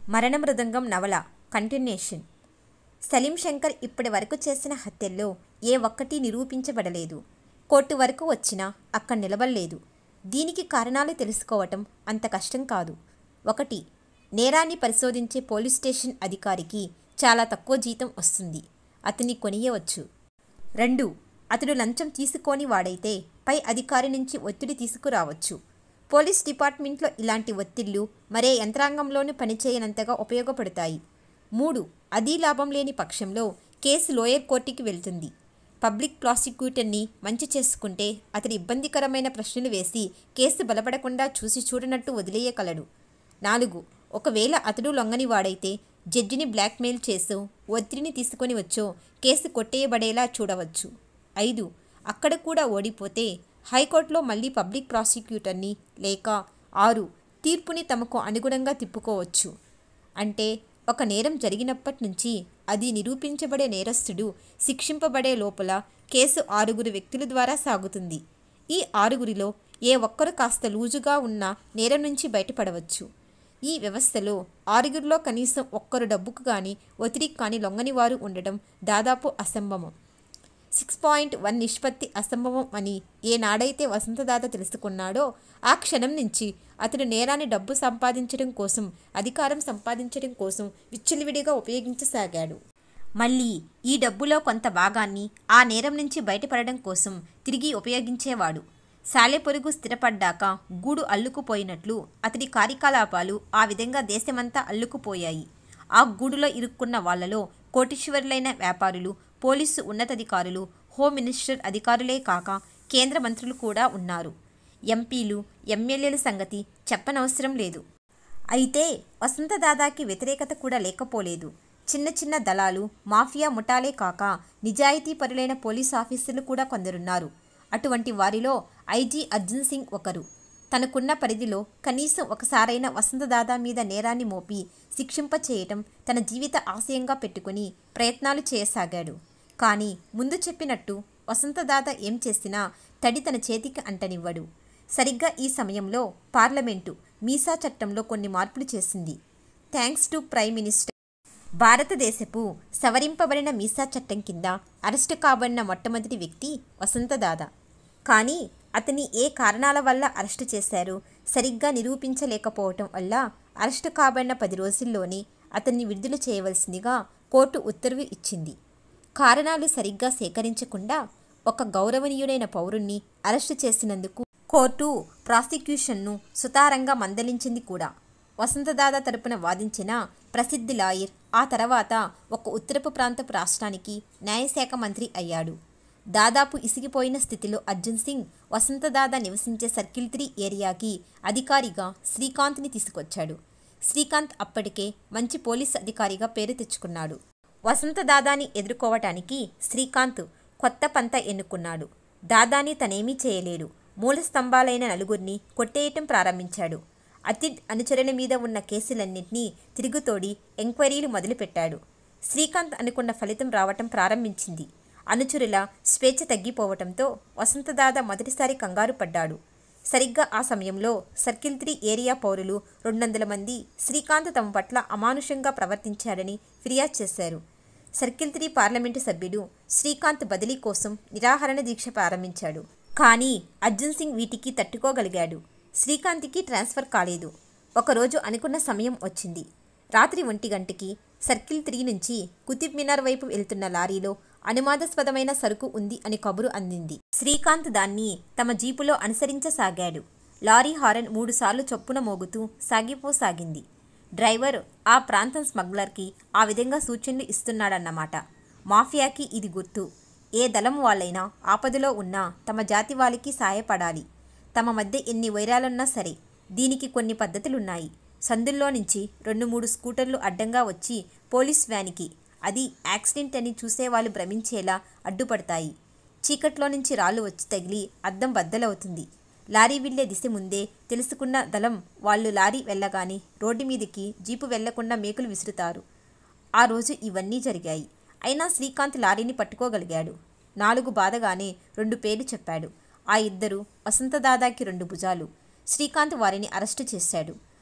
మరణ మృదంగం నవల కంటిన్యూషన్ సలీం శంకర్ ఇప్పటి వరకు చేసిన హత్యల్లో ఏ ఒక్కటి నిరూపించబడలేదు కోర్టు వరకు వచ్చినా అక్కడ నిలబడలేదు దీనికి కారణాలు తెలుసుకోవటం అంత కష్టం కాదు ఒకటి నేరాన్ని పరిశోధించే పోలీస్ స్టేషన్ అధికారికి చాలా తక్కువ జీతం వస్తుంది అతన్ని కొనియవచ్చు రెండు అతడు లంచం తీసుకోని వాడైతే పై అధికారి నుంచి ఒత్తిడి తీసుకురావచ్చు పోలీస్ డిపార్ట్మెంట్లో ఇలాంటి ఒత్తిళ్లు మరే యంత్రాంగంలోనూ పనిచేయనంతగా ఉపయోగపడతాయి మూడు అదీ లాభం లేని పక్షంలో కేసు లోయర్ కోర్టుకి వెళ్తుంది పబ్లిక్ ప్రాసిక్యూటర్ని మంచి చేసుకుంటే అతడి ఇబ్బందికరమైన ప్రశ్నలు వేసి కేసు బలపడకుండా చూసి చూడనట్టు వదిలేయగలడు నాలుగు ఒకవేళ అతడు లొంగని వాడైతే జడ్జిని బ్లాక్మెయిల్ చేసో ఒత్తిడిని తీసుకొని వచ్చో కేసు కొట్టేయబడేలా చూడవచ్చు ఐదు అక్కడ కూడా ఓడిపోతే హైకోర్టులో మళ్ళీ పబ్లిక్ ప్రాసిక్యూటర్ని లేక ఆరు తీర్పుని తమకు అనుగుణంగా తిప్పుకోవచ్చు అంటే ఒక నేరం జరిగినప్పటి నుంచి అది నిరూపించబడే నేరస్తుడు శిక్షింపబడే లోపల కేసు ఆరుగురు వ్యక్తుల ద్వారా సాగుతుంది ఈ ఆరుగురిలో ఏ ఒక్కరు కాస్త లూజుగా ఉన్న నేరం నుంచి బయటపడవచ్చు ఈ వ్యవస్థలో ఆరుగురిలో కనీసం ఒక్కరు డబ్బుకు కానీ ఒత్తిడికి కానీ లొంగని వారు ఉండడం దాదాపు అసంభవం సిక్స్ పాయింట్ వన్ నిష్పత్తి అసంభవం అని ఏనాడైతే వసంతదాత తెలుసుకున్నాడో ఆ క్షణం నుంచి అతడు నేరాన్ని డబ్బు సంపాదించడం కోసం అధికారం సంపాదించడం కోసం విచ్చలవిడిగా ఉపయోగించసాగాడు మళ్ళీ ఈ డబ్బులో కొంత భాగాన్ని ఆ నేరం నుంచి బయటపడడం కోసం తిరిగి ఉపయోగించేవాడు సాలెపొరుగు స్థిరపడ్డాక గూడు అల్లుకుపోయినట్లు అతడి కార్యకలాపాలు ఆ విధంగా దేశమంతా అల్లుకుపోయాయి ఆ గూడులో ఇరుక్కున్న వాళ్లలో కోటీశ్వరులైన వ్యాపారులు పోలీసు ఉన్నతాధికారులు హోమ్ మినిస్టర్ అధికారులే కాక కేంద్ర మంత్రులు కూడా ఉన్నారు ఎంపీలు ఎమ్మెల్యేల సంగతి చెప్పనవసరం లేదు అయితే వసంతదాదాకి వ్యతిరేకత కూడా లేకపోలేదు చిన్న చిన్న దళాలు మాఫియా ముఠాలే కాక నిజాయితీ పరులైన పోలీస్ ఆఫీసర్లు కూడా కొందరున్నారు అటువంటి వారిలో ఐజీ అర్జున్ సింగ్ ఒకరు తనకున్న పరిధిలో కనీసం ఒకసారైన వసంతదాదా మీద నేరాన్ని మోపి శిక్షింప చేయటం తన జీవిత ఆశయంగా పెట్టుకుని ప్రయత్నాలు చేయసాగాడు కానీ ముందు చెప్పినట్టు వసంతదాద ఏం చేసినా తడి తన చేతికి అంటనివ్వడు సరిగ్గా ఈ సమయంలో పార్లమెంటు మీసా చట్టంలో కొన్ని మార్పులు చేసింది థ్యాంక్స్ టు ప్రైమ్ మినిస్టర్ భారతదేశపు సవరింపబడిన మీసా చట్టం కింద అరెస్టు కాబడిన మొట్టమొదటి వ్యక్తి వసంతదాద కానీ అతని ఏ కారణాల వల్ల అరెస్టు చేశారో సరిగ్గా నిరూపించలేకపోవటం వల్ల అరెస్టు కాబడిన పది రోజుల్లోనే అతన్ని విడుదల చేయవలసిందిగా కోర్టు ఉత్తర్వు ఇచ్చింది కారణాలు సరిగ్గా సేకరించకుండా ఒక గౌరవనీయుడైన పౌరుణ్ణి అరెస్టు చేసినందుకు కోర్టు ప్రాసిక్యూషన్ను సుతారంగా మందలించింది కూడా వసంతదాద తరపున వాదించిన ప్రసిద్ధి లాయర్ ఆ తర్వాత ఒక ఉత్తరపు ప్రాంతపు రాష్ట్రానికి న్యాయశాఖ మంత్రి అయ్యాడు దాదాపు ఇసిగిపోయిన స్థితిలో అర్జున్ సింగ్ వసంతదాద నివసించే సర్కిల్ త్రీ ఏరియాకి అధికారిగా శ్రీకాంత్ని తీసుకొచ్చాడు శ్రీకాంత్ అప్పటికే మంచి పోలీస్ అధికారిగా పేరు తెచ్చుకున్నాడు వసంతదాదాని ఎదుర్కోవటానికి శ్రీకాంత్ కొత్త పంత ఎన్నుకున్నాడు దాదాని తనేమీ చేయలేడు మూల స్తంభాలైన నలుగురిని కొట్టేయటం ప్రారంభించాడు అతిడ్ అనుచరణ మీద ఉన్న కేసులన్నింటినీ తిరుగుతోడి ఎంక్వైరీలు మొదలుపెట్టాడు శ్రీకాంత్ అనుకున్న ఫలితం రావటం ప్రారంభించింది అనుచరుల స్వేచ్ఛ తగ్గిపోవటంతో వసంతదాద మొదటిసారి కంగారు పడ్డాడు సరిగ్గా ఆ సమయంలో సర్కిల్ త్రీ ఏరియా పౌరులు రెండు వందల మంది శ్రీకాంత్ తమ పట్ల అమానుషంగా ప్రవర్తించాడని ఫిర్యాదు చేశారు సర్కిల్ త్రీ పార్లమెంటు సభ్యుడు శ్రీకాంత్ బదిలీ కోసం నిరాహరణ దీక్ష ప్రారంభించాడు కానీ అర్జున్ సింగ్ వీటికి తట్టుకోగలిగాడు శ్రీకాంత్కి ట్రాన్స్ఫర్ కాలేదు ఒకరోజు అనుకున్న సమయం వచ్చింది రాత్రి ఒంటి గంటకి సర్కిల్ త్రీ నుంచి కుతుబ్ మినార్ వైపు వెళ్తున్న లారీలో అనుమానాస్పదమైన సరుకు ఉంది అని కబురు అందింది శ్రీకాంత్ దాన్ని తమ జీపులో అనుసరించసాగాడు లారీ హారన్ మూడుసార్లు చొప్పున మోగుతూ సాగిపోసాగింది డ్రైవర్ ఆ ప్రాంతం స్మగ్లర్కి ఆ విధంగా సూచనలు ఇస్తున్నాడన్నమాట మాఫియాకి ఇది గుర్తు ఏ దళం వాళ్ళైనా ఆపదలో ఉన్నా తమ జాతి వాళ్ళకి సాయపడాలి తమ మధ్య ఎన్ని వైరాలున్నా సరే దీనికి కొన్ని పద్ధతులున్నాయి సందుల్లో నుంచి రెండు మూడు స్కూటర్లు అడ్డంగా వచ్చి పోలీస్ వ్యానికి అది యాక్సిడెంట్ అని చూసేవాళ్ళు భ్రమించేలా అడ్డుపడతాయి చీకట్లో నుంచి రాళ్ళు వచ్చి తగిలి అద్దం బద్దలవుతుంది లారీ వెళ్లే దిశ ముందే తెలుసుకున్న దళం వాళ్ళు లారీ వెళ్ళగానే రోడ్డు మీదకి జీపు వెళ్లకుండా మేకులు విసురుతారు ఆ రోజు ఇవన్నీ జరిగాయి అయినా శ్రీకాంత్ లారీని పట్టుకోగలిగాడు నాలుగు బాధగానే రెండు పేర్లు చెప్పాడు ఆ ఇద్దరు వసంతదాదాకి రెండు భుజాలు శ్రీకాంత్ వారిని అరెస్టు చేశాడు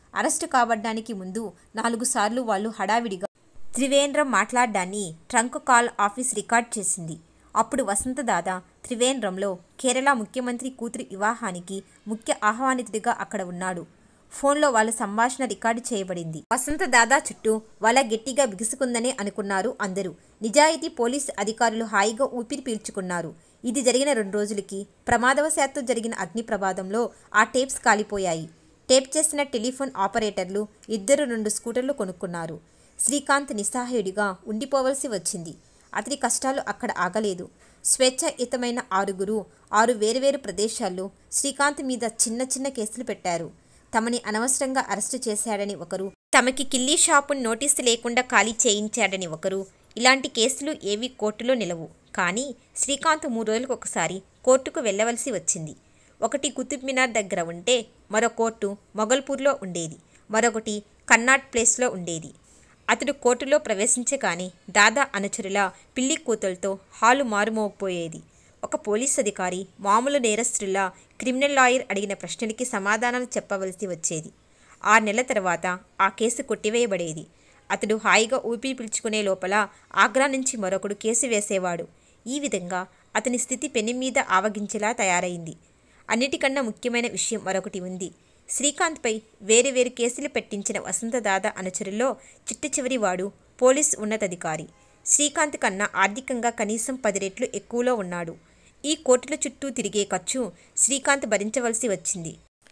అరెస్టు కాబడ్డానికి ముందు నాలుగు సార్లు వాళ్ళు హడావిడిగా త్రివేంద్రం మాట్లాడ్డాన్ని ట్రంక్ కాల్ ఆఫీస్ రికార్డ్ చేసింది అప్పుడు వసంతదాద త్రివేంద్రంలో కేరళ ముఖ్యమంత్రి కూతురి వివాహానికి ముఖ్య ఆహ్వానితుడిగా అక్కడ ఉన్నాడు ఫోన్లో వాళ్ళ సంభాషణ రికార్డు చేయబడింది వసంత దాదా చుట్టూ వల గట్టిగా బిగుసుకుందనే అనుకున్నారు అందరూ నిజాయితీ పోలీసు అధికారులు హాయిగా ఊపిరి పీల్చుకున్నారు ఇది జరిగిన రెండు రోజులకి ప్రమాదవశాత్తు జరిగిన అగ్ని ప్రమాదంలో ఆ టేప్స్ కాలిపోయాయి టేప్ చేసిన టెలిఫోన్ ఆపరేటర్లు ఇద్దరు రెండు స్కూటర్లు కొనుక్కున్నారు శ్రీకాంత్ నిస్సహాయుడిగా ఉండిపోవలసి వచ్చింది అతడి కష్టాలు అక్కడ ఆగలేదు స్వేచ్ఛాయుతమైన ఆరుగురు ఆరు వేరువేరు ప్రదేశాల్లో శ్రీకాంత్ మీద చిన్న చిన్న కేసులు పెట్టారు తమని అనవసరంగా అరెస్టు చేశాడని ఒకరు తమకి కిల్లీ షాపును నోటీసు లేకుండా ఖాళీ చేయించాడని ఒకరు ఇలాంటి కేసులు ఏవి కోర్టులో నిలవు కానీ శ్రీకాంత్ మూడు రోజులకు ఒకసారి కోర్టుకు వెళ్ళవలసి వచ్చింది ఒకటి కుతుబ్ మినార్ దగ్గర ఉంటే మరో కోర్టు మొగల్పూర్లో ఉండేది మరొకటి కన్నాట్ ప్లేస్లో ఉండేది అతడు కోర్టులో ప్రవేశించగానే దాదా అనుచరుల పిల్లి కూతులతో హాలు మారుమోగిపోయేది ఒక పోలీస్ అధికారి మామూలు నేరస్తుల క్రిమినల్ లాయర్ అడిగిన ప్రశ్నలకి సమాధానాలు చెప్పవలసి వచ్చేది ఆరు నెలల తర్వాత ఆ కేసు కొట్టివేయబడేది అతడు హాయిగా ఊపిరి పీల్చుకునే లోపల ఆగ్రా నుంచి మరొకడు కేసు వేసేవాడు ఈ విధంగా అతని స్థితి పెని మీద ఆవగించేలా తయారైంది అన్నిటికన్నా ముఖ్యమైన విషయం మరొకటి ఉంది శ్రీకాంత్పై వేరు వేరు కేసులు పెట్టించిన వసంతదాద అనుచరుల్లో చిట్ట చివరి వాడు పోలీస్ ఉన్నతాధికారి శ్రీకాంత్ కన్నా ఆర్థికంగా కనీసం పది రెట్లు ఎక్కువలో ఉన్నాడు ఈ కోర్టుల చుట్టూ తిరిగే ఖర్చు శ్రీకాంత్ భరించవలసి వచ్చింది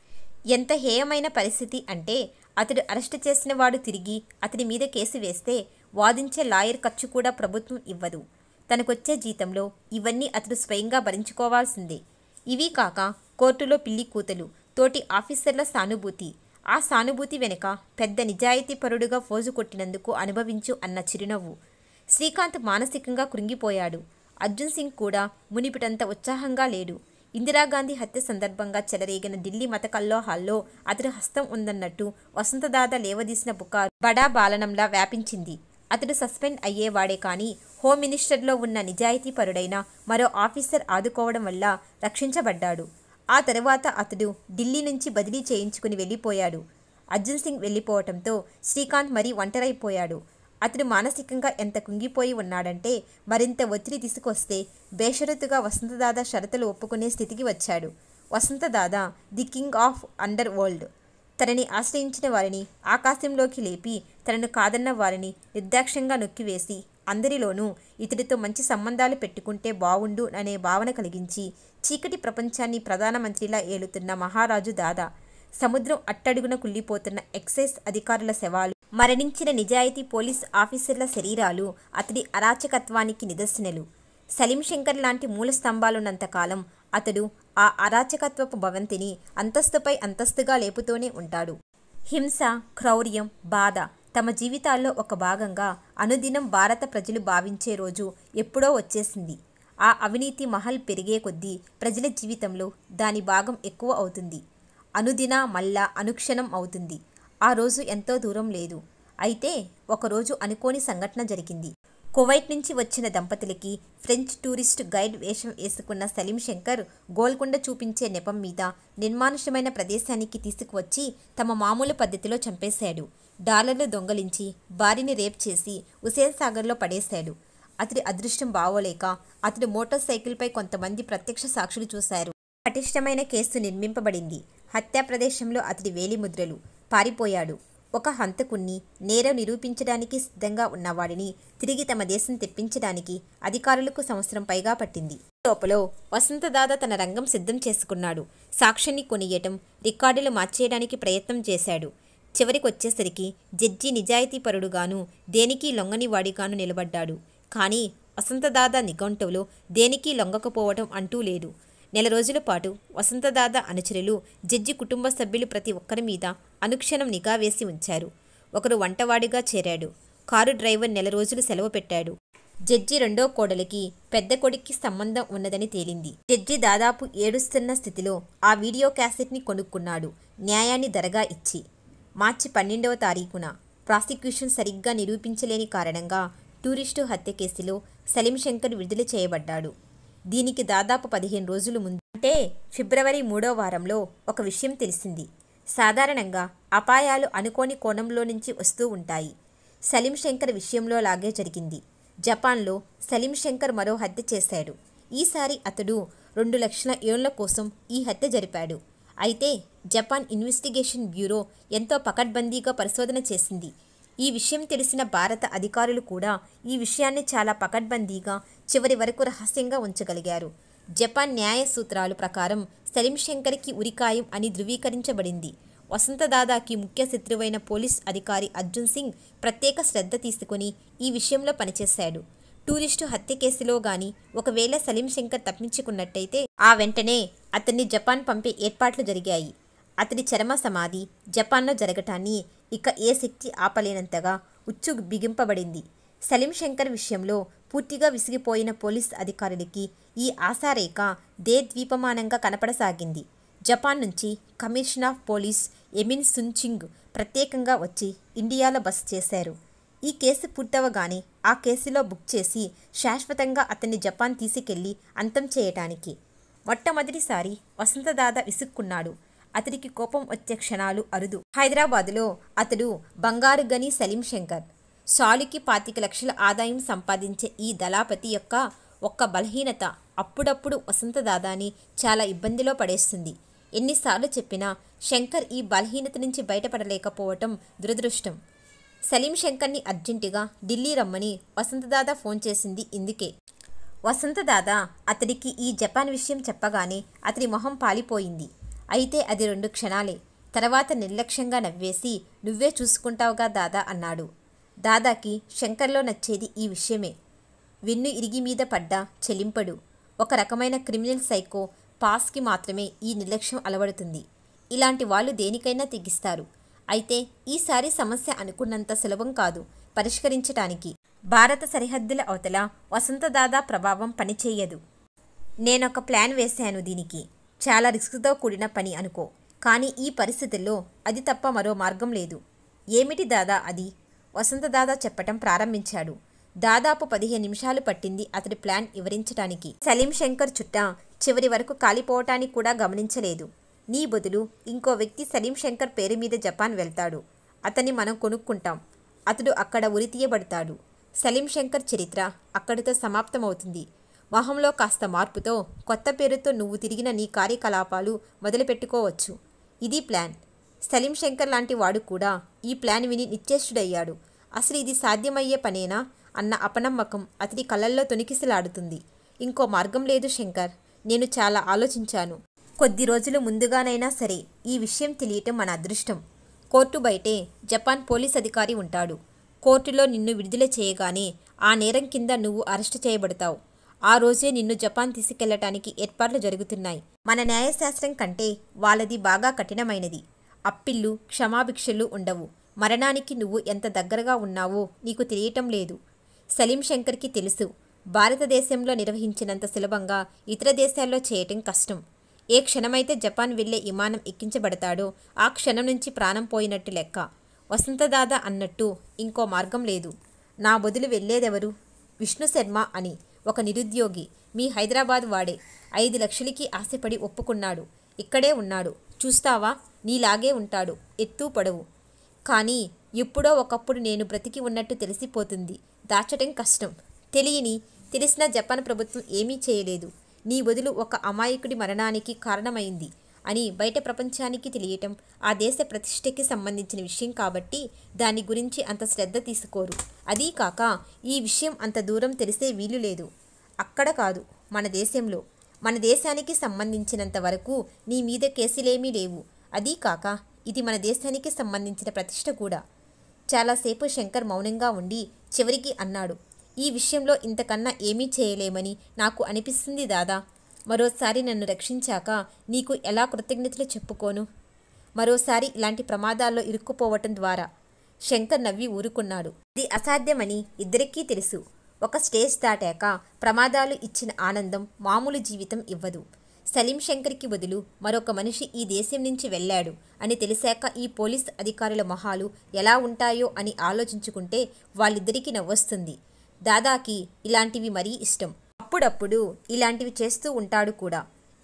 ఎంత హేయమైన పరిస్థితి అంటే అతడు అరెస్టు చేసిన వాడు తిరిగి అతడి మీద కేసు వేస్తే వాదించే లాయర్ ఖర్చు కూడా ప్రభుత్వం ఇవ్వదు తనకొచ్చే జీతంలో ఇవన్నీ అతడు స్వయంగా భరించుకోవాల్సిందే ఇవి కాక కోర్టులో పిల్లి కూతలు తోటి ఆఫీసర్ల సానుభూతి ఆ సానుభూతి వెనుక పెద్ద నిజాయితీపరుడుగా ఫోజు కొట్టినందుకు అనుభవించు అన్న చిరునవ్వు శ్రీకాంత్ మానసికంగా కృంగిపోయాడు అర్జున్ సింగ్ కూడా మునిపిటంత ఉత్సాహంగా లేడు ఇందిరాగాంధీ హత్య సందర్భంగా చెలరేగిన ఢిల్లీ మత కల్లోహాల్లో అతడు హస్తం ఉందన్నట్టు వసంతదాద లేవదీసిన పుకారు బడా బాలనంలా వ్యాపించింది అతడు సస్పెండ్ అయ్యేవాడే కానీ హోమ్ మినిస్టర్లో ఉన్న నిజాయితీపరుడైన మరో ఆఫీసర్ ఆదుకోవడం వల్ల రక్షించబడ్డాడు ఆ తరువాత అతడు ఢిల్లీ నుంచి బదిలీ చేయించుకుని వెళ్ళిపోయాడు అర్జున్ సింగ్ వెళ్ళిపోవటంతో శ్రీకాంత్ మరీ ఒంటరైపోయాడు అతడు మానసికంగా ఎంత కుంగిపోయి ఉన్నాడంటే మరింత ఒత్తిడి తీసుకొస్తే బేషరతుగా వసంతదాద షరతులు ఒప్పుకునే స్థితికి వచ్చాడు Vasantdada the king of underworld తనని ఆశ్రయించిన వారిని ఆకాశంలోకి లేపి తనను కాదన్న వారిని నిర్దాక్ష్యంగా నొక్కివేసి అందరిలోనూ ఇతడితో మంచి సంబంధాలు పెట్టుకుంటే బావుండు అనే భావన కలిగించి చీకటి ప్రపంచాన్ని ప్రధానమంత్రిలా ఏలుతున్న మహారాజు దాదా సముద్రం అట్టడుగున కుళ్ళిపోతున్న ఎక్సైజ్ అధికారుల శవాలు మరణించిన నిజాయితీ పోలీస్ ఆఫీసర్ల శరీరాలు అతడి అరాచకత్వానికి నిదర్శనలు సలీం శంకర్ లాంటి మూల స్తంభాలున్నంతకాలం అతడు ఆ అరాచకత్వపు భవంతిని అంతస్తుపై అంతస్తుగా లేపుతూనే ఉంటాడు హింస క్రౌర్యం బాధ తమ జీవితాల్లో ఒక భాగంగా అనుదినం భారత ప్రజలు భావించే రోజు ఎప్పుడో వచ్చేసింది ఆ అవినీతి మహల్ పెరిగే కొద్దీ ప్రజల జీవితంలో దాని భాగం ఎక్కువ అవుతుంది అనుదిన మళ్ళా అనుక్షణం అవుతుంది ఆ రోజు ఎంతో దూరం లేదు అయితే ఒకరోజు అనుకోని సంఘటన జరిగింది కువైట్ నుంచి వచ్చిన దంపతులకి ఫ్రెంచ్ టూరిస్ట్ గైడ్ వేషం వేసుకున్న సలీం శంకర్ గోల్కొండ చూపించే నెపం మీద నిర్మానుష్యమైన ప్రదేశానికి తీసుకువచ్చి తమ మామూలు పద్ధతిలో చంపేశాడు డాలర్లు దొంగలించి భార్యని రేప్ చేసి హుసేన్ సాగర్లో పడేశాడు అతడి అదృష్టం బావోలేక అతడు మోటార్ సైకిల్పై కొంతమంది ప్రత్యక్ష సాక్షులు చూశారు పటిష్టమైన కేసు నిర్మింపబడింది హత్యా ప్రదేశంలో అతడి వేలిముద్రలు పారిపోయాడు ఒక హంతకుణ్ణి నేరం నిరూపించడానికి సిద్ధంగా ఉన్నవాడిని తిరిగి తమ దేశం తెప్పించడానికి అధికారులకు సంవత్సరం పైగా పట్టింది లోపల వసంతదాద తన రంగం సిద్ధం చేసుకున్నాడు సాక్ష్యాన్ని కొనియటం రికార్డులు మార్చేయడానికి ప్రయత్నం చేశాడు చివరికొచ్చేసరికి జడ్జి నిజాయితీపరుడుగాను దేనికి లొంగని వాడిగాను నిలబడ్డాడు కానీ వసంతదాద నిఘంటువులో దేనికి లొంగకపోవటం అంటూ లేదు నెల రోజుల పాటు వసంతదాద అనుచరులు జడ్జి కుటుంబ సభ్యులు ప్రతి ఒక్కరి మీద అనుక్షణం నిఘా వేసి ఉంచారు ఒకరు వంటవాడిగా చేరాడు కారు డ్రైవర్ నెల రోజులు సెలవు పెట్టాడు జడ్జి రెండో కోడలికి పెద్ద కొడుక్కి సంబంధం ఉన్నదని తేలింది జడ్జి దాదాపు ఏడుస్తున్న స్థితిలో ఆ వీడియో క్యాసెట్ని కొనుక్కున్నాడు న్యాయాన్ని ధరగా ఇచ్చి మార్చి పన్నెండవ తారీఖున ప్రాసిక్యూషన్ సరిగ్గా నిరూపించలేని కారణంగా టూరిస్టు హత్య కేసులో సలీం శంకర్ విడుదల చేయబడ్డాడు దీనికి దాదాపు పదిహేను రోజులు ముందు అంటే ఫిబ్రవరి మూడో వారంలో ఒక విషయం తెలిసింది సాధారణంగా అపాయాలు అనుకోని కోణంలో నుంచి వస్తూ ఉంటాయి సలీం శంకర్ విషయంలో లాగే జరిగింది జపాన్లో సలీం శంకర్ మరో హత్య చేశాడు ఈసారి అతడు రెండు లక్షల ఏళ్ల కోసం ఈ హత్య జరిపాడు అయితే జపాన్ ఇన్వెస్టిగేషన్ బ్యూరో ఎంతో పకడ్బందీగా పరిశోధన చేసింది ఈ విషయం తెలిసిన భారత అధికారులు కూడా ఈ విషయాన్ని చాలా పకడ్బందీగా చివరి వరకు రహస్యంగా ఉంచగలిగారు జపాన్ న్యాయ సూత్రాలు ప్రకారం సలీం శంకర్కి ఉరికాయం అని ధృవీకరించబడింది వసంతదాదాకి ముఖ్య శత్రువైన పోలీస్ అధికారి అర్జున్ సింగ్ ప్రత్యేక శ్రద్ధ తీసుకుని ఈ విషయంలో పనిచేశాడు టూరిస్టు హత్య కేసులో గాని ఒకవేళ సలీం శంకర్ తప్పించుకున్నట్టయితే ఆ వెంటనే అతన్ని జపాన్ పంపే ఏర్పాట్లు జరిగాయి అతడి చరమ సమాధి జపాన్లో జరగటాన్ని ఇక ఏ శక్తి ఆపలేనంతగా ఉచ్చు బిగింపబడింది సలీం శంకర్ విషయంలో పూర్తిగా విసిగిపోయిన పోలీస్ అధికారులకి ఈ ఆశారేఖ దే ద్వీపమానంగా కనపడసాగింది జపాన్ నుంచి కమిషన్ ఆఫ్ పోలీస్ ఎమిన్ సున్చింగ్ ప్రత్యేకంగా వచ్చి ఇండియాలో బస చేశారు ఈ కేసు పూర్తవగానే ఆ కేసులో బుక్ చేసి శాశ్వతంగా అతన్ని జపాన్ తీసుకెళ్లి అంతం చేయటానికి మొట్టమొదటిసారి వసంతదాద విసుక్కున్నాడు అతడికి కోపం వచ్చే క్షణాలు అరుదు హైదరాబాదులో అతడు బంగారు గని సలీం శంకర్ సాలుకి పాతిక లక్షల ఆదాయం సంపాదించే ఈ దళాపతి యొక్క ఒక్క బలహీనత అప్పుడప్పుడు వసంతదాదాని చాలా ఇబ్బందిలో పడేస్తుంది ఎన్నిసార్లు చెప్పినా శంకర్ ఈ బలహీనత నుంచి బయటపడలేకపోవటం దురదృష్టం సలీం శంకర్ని అర్జెంటుగా ఢిల్లీ రమ్మని వసంతదాద ఫోన్ చేసింది ఇందుకే వసంతదాద అతడికి ఈ జపాన్ విషయం చెప్పగానే అతడి మొహం పాలిపోయింది అయితే అది రెండు క్షణాలే తర్వాత నిర్లక్ష్యంగా నవ్వేసి నువ్వే చూసుకుంటావుగా దాదా అన్నాడు దాదాకి శంకర్లో నచ్చేది ఈ విషయమే వెన్ను ఇరిగి మీద పడ్డా చెలింపడు ఒక రకమైన క్రిమినల్ సైకో పాస్కి మాత్రమే ఈ నిర్లక్ష్యం అలవడుతుంది ఇలాంటి వాళ్ళు దేనికైనా తెగిస్తారు అయితే ఈసారి సమస్య అనుకున్నంత సులభం కాదు పరిష్కరించటానికి భారత సరిహద్దుల అవతల వసంతదాదా ప్రభావం పనిచేయదు నేనొక ప్లాన్ వేశాను దీనికి చాలా రిస్క్తో కూడిన పని అనుకో కానీ ఈ పరిస్థితుల్లో అది తప్ప మరో మార్గం లేదు ఏమిటి దాదా అది వసంతదాదా చెప్పటం ప్రారంభించాడు దాదాపు పదిహేను నిమిషాలు పట్టింది అతడి ప్లాన్ వివరించడానికి సలీం శంకర్ చుట్టా చివరి వరకు కాలిపోవటానికి కూడా గమనించలేదు నీ బదులు ఇంకో వ్యక్తి సలీం శంకర్ పేరు మీద జపాన్ వెళ్తాడు అతన్ని మనం కొనుక్కుంటాం అతడు అక్కడ ఉరితీయబడతాడు సలీం శంకర్ చరిత్ర అక్కడితో సమాప్తమవుతుంది మొహంలో కాస్త మార్పుతో కొత్త పేరుతో నువ్వు తిరిగిన నీ కార్యకలాపాలు మొదలుపెట్టుకోవచ్చు ఇది ప్లాన్ సలీం శంకర్ లాంటి వాడు కూడా ఈ ప్లాన్ విని నిశ్చేష్టుడయ్యాడు అసలు ఇది సాధ్యమయ్యే పనేనా అన్న అపనమ్మకం అతడి కళ్ళల్లో తొనికిసలాడుతుంది ఇంకో మార్గం లేదు శంకర్ నేను చాలా ఆలోచించాను కొద్ది రోజులు ముందుగానైనా సరే ఈ విషయం తెలియటం మన అదృష్టం కోర్టు బయటే జపాన్ పోలీస్ అధికారి ఉంటాడు కోర్టులో నిన్ను విడుదల చేయగానే ఆ నేరం కింద నువ్వు అరెస్టు చేయబడతావు ఆ రోజే నిన్ను జపాన్ తీసుకెళ్లటానికి ఏర్పాట్లు జరుగుతున్నాయి మన న్యాయశాస్త్రం కంటే వాళ్ళది బాగా కఠినమైనది అప్పిళ్ళు క్షమాభిక్షలు ఉండవు మరణానికి నువ్వు ఎంత దగ్గరగా ఉన్నావో నీకు తెలియటం లేదు సలీం శంకర్కి తెలుసు భారతదేశంలో నిర్వహించినంత సులభంగా ఇతర దేశాల్లో చేయటం కష్టం ఏ క్షణమైతే జపాన్ వెళ్లే విమానం ఎక్కించబడతాడో ఆ క్షణం నుంచి ప్రాణం పోయినట్టు లెక్క వసంతదాద అన్నట్టు ఇంకో మార్గం లేదు నా బదులు వెళ్ళేదెవరు విష్ణు శర్మ అని ఒక నిరుద్యోగి మీ హైదరాబాద్ వాడే ఐదు లక్షలకి ఆశపడి ఒప్పుకున్నాడు ఇక్కడే ఉన్నాడు చూస్తావా నీలాగే ఉంటాడు ఎత్తు పొడవు కానీ ఎప్పుడో ఒకప్పుడు నేను బ్రతికి ఉన్నట్టు తెలిసిపోతుంది దాచటం కష్టం తెలియని తెలిసిన జపాన్ ప్రభుత్వం ఏమీ చేయలేదు నీ బదులు ఒక అమాయకుడి మరణానికి కారణమైంది అని బయట ప్రపంచానికి తెలియటం ఆ దేశ ప్రతిష్టకి సంబంధించిన విషయం కాబట్టి దాని గురించి అంత శ్రద్ధ తీసుకోరు అదీ కాక ఈ విషయం అంత దూరం తెలిసే వీలు లేదు అక్కడ కాదు మన దేశంలో మన దేశానికి సంబంధించినంత వరకు నీ మీద కేసులేమీ లేవు అదీ కాక ఇది మన దేశానికి సంబంధించిన ప్రతిష్ట కూడా చాలాసేపు శంకర్ మౌనంగా ఉండి చివరికి అన్నాడు ఈ విషయంలో ఇంతకన్నా ఏమీ చేయలేమని నాకు అనిపిస్తుంది దాదా మరోసారి నన్ను రక్షించాక నీకు ఎలా కృతజ్ఞతలు చెప్పుకోను మరోసారి ఇలాంటి ప్రమాదాల్లో ఇరుక్కుపోవటం ద్వారా శంకర్ నవ్వి ఊరుకున్నాడు ఇది అసాధ్యమని ఇద్దరికీ తెలుసు ఒక స్టేజ్ దాటాక ప్రమాదాలు ఇచ్చిన ఆనందం మామూలు జీవితం ఇవ్వదు సలీం శంకర్కి బదులు మరొక మనిషి ఈ దేశం నుంచి వెళ్ళాడు అని తెలిసాక ఈ పోలీస్ అధికారుల మొహాలు ఎలా ఉంటాయో అని ఆలోచించుకుంటే వాళ్ళిద్దరికీ నవ్వొస్తుంది దాదాకి ఇలాంటివి మరీ ఇష్టం అప్పుడప్పుడు ఇలాంటివి చేస్తూ ఉంటాడు కూడా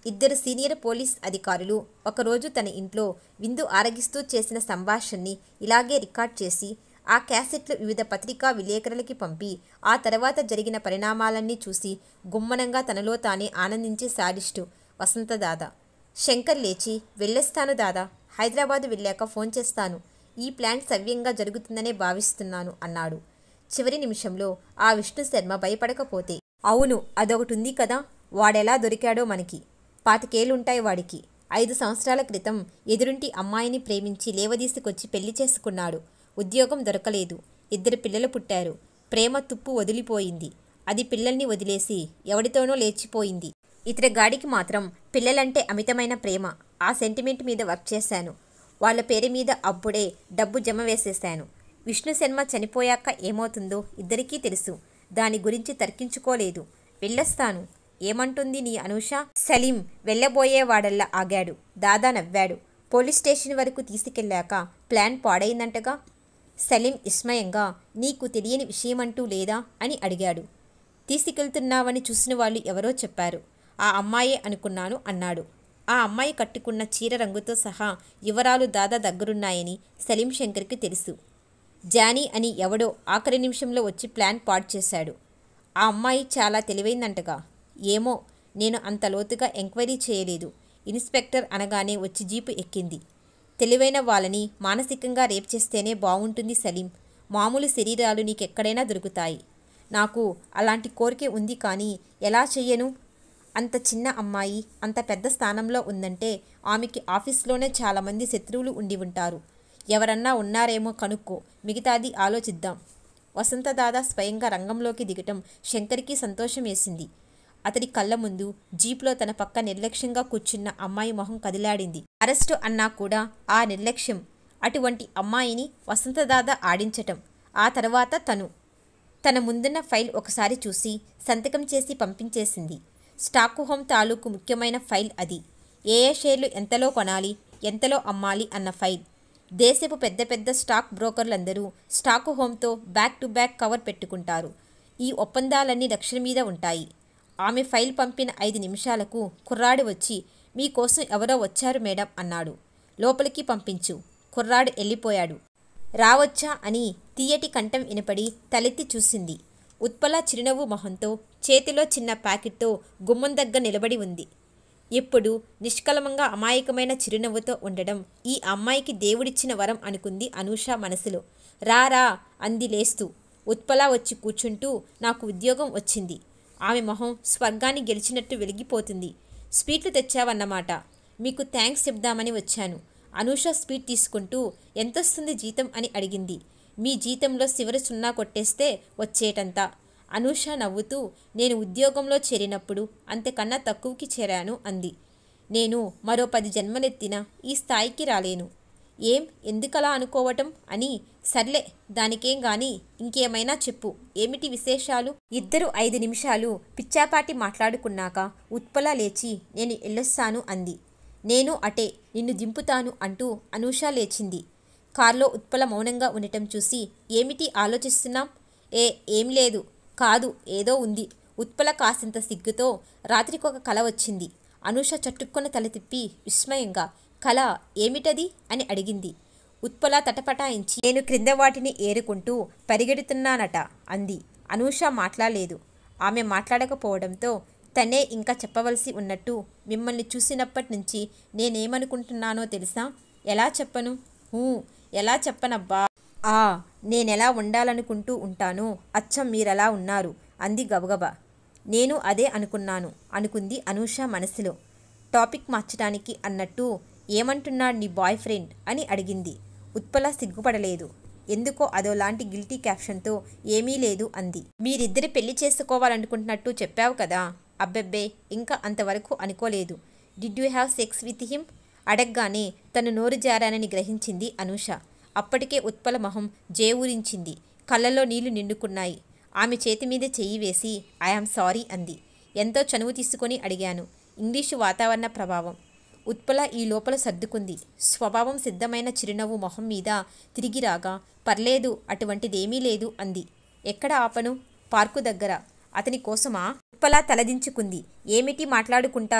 ఇద్దరు సీనియర్ పోలీస్ అధికారులు ఒకరోజు తన ఇంట్లో విందు ఆరగిస్తూ చేసిన సంభాషణని ఇలాగే రికార్డ్ చేసి ఆ క్యాసెట్లు వివిధ పత్రికా విలేకరులకి పంపి ఆ తర్వాత జరిగిన పరిణామాలన్నీ చూసి గుమ్మనంగా తనలో తానే ఆనందించే సాడిస్టు వసంత దాదా శంకర్ లేచి వెళ్ళేస్తాను దాదా హైదరాబాదు వెళ్ళాక ఫోన్ చేస్తాను ఈ ప్లాన్ సవ్యంగా జరుగుతుందనే భావిస్తున్నాను అన్నాడు చివరి నిమిషంలో ఆ విష్ణు శర్మ భయపడకపోతే అవును అదొకటి ఉంది కదా వాడెలా దొరికాడో మనకి పాతికేళ్లుంటాయి వాడికి ఐదు సంవత్సరాల క్రితం ఎదురింటి అమ్మాయిని ప్రేమించి లేవదీసుకొచ్చి పెళ్లి చేసుకున్నాడు ఉద్యోగం దొరకలేదు ఇద్దరు పిల్లలు పుట్టారు ప్రేమ తుప్పు వదిలిపోయింది అది పిల్లల్ని వదిలేసి ఎవడితోనో లేచిపోయింది ఇతర గాడికి మాత్రం పిల్లలంటే అమితమైన ప్రేమ ఆ సెంటిమెంట్ మీద వర్క్ చేశాను వాళ్ళ పేరు మీద అప్పుడే డబ్బు జమ వేసేశాను విష్ణు శర్మ చనిపోయాక ఏమవుతుందో ఇద్దరికీ తెలుసు దాని గురించి తర్కించుకోలేదు వెళ్ళొస్తాను ఏమంటుంది నీ అనూష సలీం వెళ్ళబోయేవాడల్లా ఆగాడు దాదా నవ్వాడు పోలీస్ స్టేషన్ వరకు తీసుకెళ్ళాక ప్లాన్ పాడైందంటగా సలీం విస్మయంగా నీకు తెలియని విషయమంటూ లేదా అని అడిగాడు తీసుకెళ్తున్నావని చూసిన వాళ్ళు ఎవరో చెప్పారు ఆ అమ్మాయే అనుకున్నాను అన్నాడు ఆ అమ్మాయి కట్టుకున్న చీర రంగుతో సహా వివరాలు దాదా దగ్గరున్నాయని సలీం శంకర్కి తెలుసు జానీ అని ఎవడో ఆఖరి నిమిషంలో వచ్చి ప్లాన్ పాడు చేశాడు ఆ అమ్మాయి చాలా తెలివైందంటగా ఏమో నేను అంత లోతుగా ఎంక్వైరీ చేయలేదు ఇన్స్పెక్టర్ అనగానే వచ్చి జీపు ఎక్కింది తెలివైన వాళ్ళని మానసికంగా రేప్ చేస్తేనే బాగుంటుంది సలీం మామూలు శరీరాలు నీకెక్కడైనా దొరుకుతాయి నాకు అలాంటి కోరిక ఉంది కానీ ఎలా చెయ్యను అంత చిన్న అమ్మాయి అంత పెద్ద స్థానంలో ఉందంటే ఆమెకి ఆఫీస్లోనే చాలామంది శత్రువులు ఉండి ఉంటారు ఎవరన్నా ఉన్నారేమో కనుక్కో మిగతాది ఆలోచిద్దాం వసంతదాదా స్వయంగా రంగంలోకి దిగటం శంకర్కి సంతోషం వేసింది అతడి కళ్ళ ముందు జీప్లో తన పక్క నిర్లక్ష్యంగా కూర్చున్న అమ్మాయి మొహం కదిలాడింది అరెస్టు అన్నా కూడా ఆ నిర్లక్ష్యం అటువంటి అమ్మాయిని వసంతదాదా ఆడించటం ఆ తర్వాత తను తన ముందున్న ఫైల్ ఒకసారి చూసి సంతకం చేసి పంపించేసింది స్టాకు హోమ్ తాలూకు ముఖ్యమైన ఫైల్ అది ఏ ఏ షేర్లు ఎంతలో కొనాలి ఎంతలో అమ్మాలి అన్న ఫైల్ దేశపు పెద్ద పెద్ద స్టాక్ బ్రోకర్లందరూ స్టాకు హోమ్తో బ్యాక్ టు బ్యాక్ కవర్ పెట్టుకుంటారు ఈ ఒప్పందాలన్నీ లక్షల మీద ఉంటాయి ఆమె ఫైల్ పంపిన ఐదు నిమిషాలకు కుర్రాడు వచ్చి మీకోసం ఎవరో వచ్చారు మేడం అన్నాడు లోపలికి పంపించు కుర్రాడు వెళ్ళిపోయాడు రావచ్చా అని తీయటి కంఠం వినపడి తలెత్తి చూసింది ఉత్పల చిరునవ్వు మొహంతో చేతిలో చిన్న ప్యాకెట్తో గుమ్మం దగ్గర నిలబడి ఉంది ఎప్పుడు నిష్కలమంగా అమాయకమైన చిరునవ్వుతో ఉండడం ఈ అమ్మాయికి దేవుడిచ్చిన వరం అనుకుంది అనూష మనసులో రారా అంది లేస్తూ ఉత్పల వచ్చి కూర్చుంటూ నాకు ఉద్యోగం వచ్చింది ఆమె మొహం స్వర్గాన్ని గెలిచినట్టు వెలిగిపోతుంది స్వీట్లు తెచ్చావన్నమాట మీకు థ్యాంక్స్ చెప్దామని వచ్చాను అనూష స్వీట్ తీసుకుంటూ ఎంతొస్తుంది జీతం అని అడిగింది మీ జీతంలో చివరి సున్నా కొట్టేస్తే వచ్చేటంతా అనూష నవ్వుతూ నేను ఉద్యోగంలో చేరినప్పుడు అంతకన్నా తక్కువకి చేరాను అంది నేను మరో పది జన్మలెత్తిన ఈ స్థాయికి రాలేను ఏం ఎందుకలా అనుకోవటం అని సర్లే దానికేం గాని ఇంకేమైనా చెప్పు ఏమిటి విశేషాలు ఇద్దరు ఐదు నిమిషాలు పిచ్చాపాటి మాట్లాడుకున్నాక ఉత్పల లేచి నేను ఎల్లొస్తాను అంది నేను అటే నిన్ను దింపుతాను అంటూ అనూష లేచింది కారులో ఉత్పల మౌనంగా ఉండటం చూసి ఏమిటి ఆలోచిస్తున్నాం ఏ ఏం లేదు కాదు ఏదో ఉంది ఉత్పల కాసింత సిగ్గుతో రాత్రికొక కల వచ్చింది అనూష చట్టుక్కున్న తల తిప్పి విస్మయంగా కల ఏమిటది అని అడిగింది ఉత్పల తటపటాయించి నేను క్రింద వాటిని ఏరుకుంటూ పరిగెడుతున్నానట అంది అనూష మాట్లాడలేదు ఆమె మాట్లాడకపోవడంతో తనే ఇంకా చెప్పవలసి ఉన్నట్టు మిమ్మల్ని చూసినప్పటి నుంచి నేనేమనుకుంటున్నానో తెలుసా ఎలా చెప్పను హూ ఎలా చెప్పనబ్బా ఆ నేనెలా ఉండాలనుకుంటూ ఉంటానో అచ్చం మీరలా ఉన్నారు అంది గబగబా నేను అదే అనుకున్నాను అనుకుంది అనూష మనసులో టాపిక్ మార్చడానికి అన్నట్టు ఏమంటున్నాడు నీ బాయ్ ఫ్రెండ్ అని అడిగింది ఉత్పల సిగ్గుపడలేదు ఎందుకో అదోలాంటి గిల్టీ క్యాప్షన్తో ఏమీ లేదు అంది మీరిద్దరి పెళ్లి చేసుకోవాలనుకుంటున్నట్టు చెప్పావు కదా అబ్బెబ్బే ఇంకా అంతవరకు అనుకోలేదు did you have sex with him అడగ్గానే తను నోరు జారానని గ్రహించింది అనూష అప్పటికే ఉత్పల మొహం జేవురించింది కళ్ళలో నీళ్లు నిండుకున్నాయి ఆమె చేతి మీద చెయ్యి వేసి ఐఆమ్ సారీ అంది ఎంతో చనువు తీసుకొని అడిగాను ఇంగ్లీషు వాతావరణ ప్రభావం ఉత్పల ఈ లోపల సర్దుకుంది స్వభావం సిద్ధమైన చిరునవ్వు మొహం మీద తిరిగి రాగా పర్లేదు అటువంటిదేమీ లేదు అంది ఎక్కడ ఆపను పార్కు దగ్గర అతని కోసమా ఉత్పల తలదించుకుంది ఏమిటి మాట్లాడుకుంటారు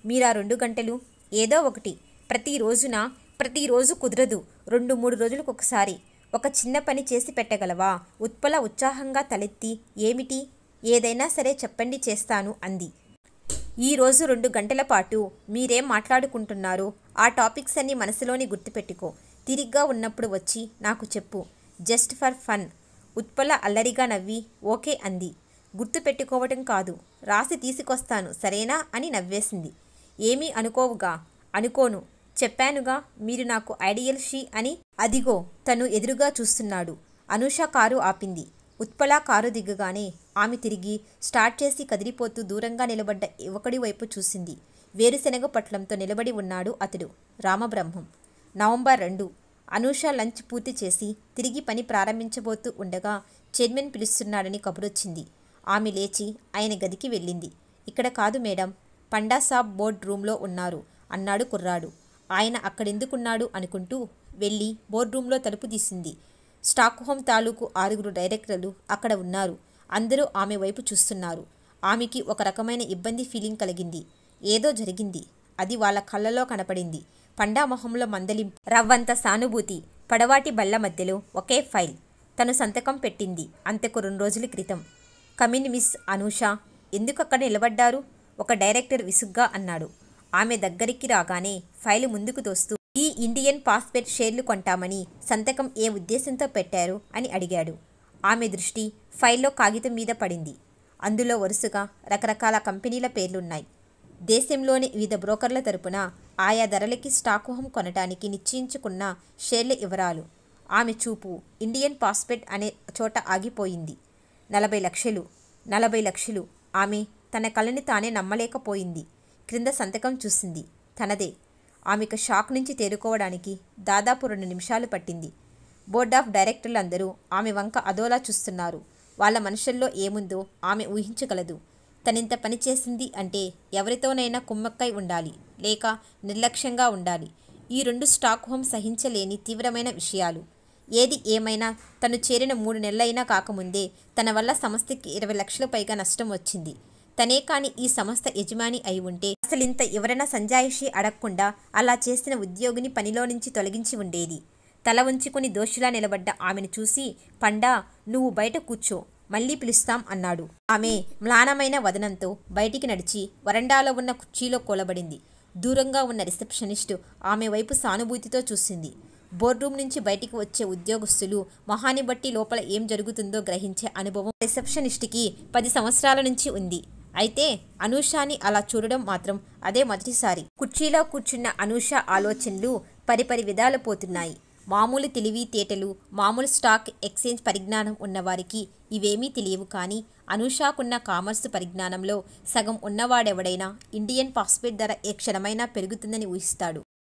మీరా రెండు గంటలు ఏదో ఒకటి ప్రతి రోజున ప్రతిరోజు కుదరదు రెండు మూడు రోజులకు ఒకసారి ఒక చిన్న పని చేసి పెట్టగలవా ఉత్పల ఉత్సాహంగా తలెత్తి ఏమిటి ఏదైనా సరే చెప్పండి చేస్తాను అంది ఈ రోజు రెండు గంటల పాటు మీరేం మాట్లాడుకుంటున్నారో ఆ టాపిక్స్ అన్ని మనసులోని గుర్తుపెట్టుకో తిరిగ్గా ఉన్నప్పుడు వచ్చి నాకు చెప్పు జస్ట్ ఫర్ ఫన్ ఉత్పల అల్లరిగా నవ్వి ఓకే అంది గుర్తు పెట్టుకోవటం కాదు రాసి తీసుకొస్తాను సరేనా అని నవ్వేసింది ఏమీ అనుకోవుగా అనుకోను చెప్పానుగా మీరు నాకు ఐడియల్ షీ అని అదిగో తను ఎదురుగా చూస్తున్నాడు అనూష కారు ఆపింది ఉత్పల కారు దిగగానే ఆమె తిరిగి స్టార్ట్ చేసి కదిలిపోతూ దూరంగా నిలబడ్డ యువకుడి వైపు చూసింది వేరుశెనగ పట్లంతో నిలబడి ఉన్నాడు అతడు రామబ్రహ్మం నవంబర్ రెండు అనూష లంచ్ పూర్తి చేసి తిరిగి పని ప్రారంభించబోతూ ఉండగా చైర్మన్ పిలుస్తున్నాడని కబురొచ్చింది ఆమె లేచి ఆయన గదికి వెళ్ళింది ఇక్కడ కాదు మేడం పండా సాబ్ బోర్డ్ రూమ్లో ఉన్నారు అన్నాడు కుర్రాడు ఆయన అక్కడెందుకున్నాడు అనుకుంటూ వెళ్ళి బోర్డ్ రూమ్లో తలుపు తీసింది స్టాక్ హోమ్ తాలూకు ఆరుగురు డైరెక్టర్లు అక్కడ ఉన్నారు అందరూ ఆమె వైపు చూస్తున్నారు ఆమెకి ఒక రకమైన ఇబ్బంది ఫీలింగ్ కలిగింది ఏదో జరిగింది అది వాళ్ళ కళ్ళలో కనపడింది పండా మొహంలో మందలింపు రవ్వంత సానుభూతి పడవాటి బల్ల మధ్యలో ఒకే ఫైల్ తను సంతకం పెట్టింది అంతకు రెండు రోజుల క్రితం కమిన్ మిస్ అనూష ఎందుకు అక్కడ నిలబడ్డారు ఒక డైరెక్టర్ విసుగ్గా అన్నాడు ఆమె దగ్గరికి రాగానే ఫైలు ముందుకు తోస్తూ ఈ ఇండియన్ పాస్పోర్ట్ షేర్లు కొంటామని సంతకం ఏ ఉద్దేశంతో పెట్టారు అని అడిగాడు ఆమె దృష్టి ఫైల్లో కాగితం మీద పడింది అందులో వరుసగా రకరకాల కంపెనీల పేర్లున్నాయి దేశంలోని వివిధ బ్రోకర్ల తరపున ఆయా ధరలకి స్టాక్ హోమ్ కొనటానికి నిశ్చయించుకున్న షేర్ల వివరాలు ఆమె చూపు ఇండియన్ పాస్పోర్ట్ అనే చోట ఆగిపోయింది నలభై లక్షలు నలభై లక్షలు ఆమె తన కళ్ళని తానే నమ్మలేకపోయింది క్రింద సంతకం చూసింది తనదే ఆమెకు షాక్ నుంచి తేరుకోవడానికి దాదాపు రెండు నిమిషాలు పట్టింది బోర్డ్ ఆఫ్ డైరెక్టర్లు అందరూ ఆమె వంక అదోలా చూస్తున్నారు వాళ్ళ మనుషుల్లో ఏముందో ఆమె ఊహించగలదు తనింత పని చేసింది అంటే ఎవరితోనైనా కుమ్మక్కై ఉండాలి లేక నిర్లక్ష్యంగా ఉండాలి ఈ రెండు స్టాక్ హోమ్ సహించలేని తీవ్రమైన విషయాలు ఏది ఏమైనా తను చేరిన మూడు నెలలైనా కాకముందే తన వల్ల సంస్థకి ఇరవై లక్షల పైగా నష్టం వచ్చింది తనే కాని ఈ సంస్థ యజమాని అయి ఉంటే అసలింత ఎవరైనా సంజాయిషి అడగకుండా అలా చేసిన ఉద్యోగిని పనిలో నుంచి తొలగించి ఉండేది తల ఉంచుకుని దోషిలా నిలబడ్డ ఆమెను చూసి పండా నువ్వు బయట కూర్చో మళ్ళీ పిలుస్తాం అన్నాడు ఆమె మ్లానమైన వదనంతో బయటికి నడిచి వరండాలో ఉన్న కుర్చీలో కూలబడింది దూరంగా ఉన్న రిసెప్షనిస్టు ఆమె వైపు సానుభూతితో చూసింది బోర్డ్రూమ్ నుంచి బయటికి వచ్చే ఉద్యోగస్తులు మొహాన్ని బట్టి లోపల ఏం జరుగుతుందో గ్రహించే అనుభవం రిసెప్షనిస్ట్కి పది సంవత్సరాల నుంచి ఉంది అయితే అనూషాని అలా చూడడం మాత్రం అదే మొదటిసారి కుర్చీలో కూర్చున్న అనూష ఆలోచనలు పరిపరి విధాలు పోతున్నాయి మామూలు తెలివితేటలు మామూలు స్టాక్ ఎక్స్చేంజ్ పరిజ్ఞానం ఉన్నవారికి ఇవేమీ తెలియవు కానీ అనూషాకున్న కామర్స్ పరిజ్ఞానంలో సగం ఉన్నవాడెవడైనా ఇండియన్ పాస్పోర్ట్ ధర ఏ క్షణమైనా పెరుగుతుందని ఊహిస్తాడు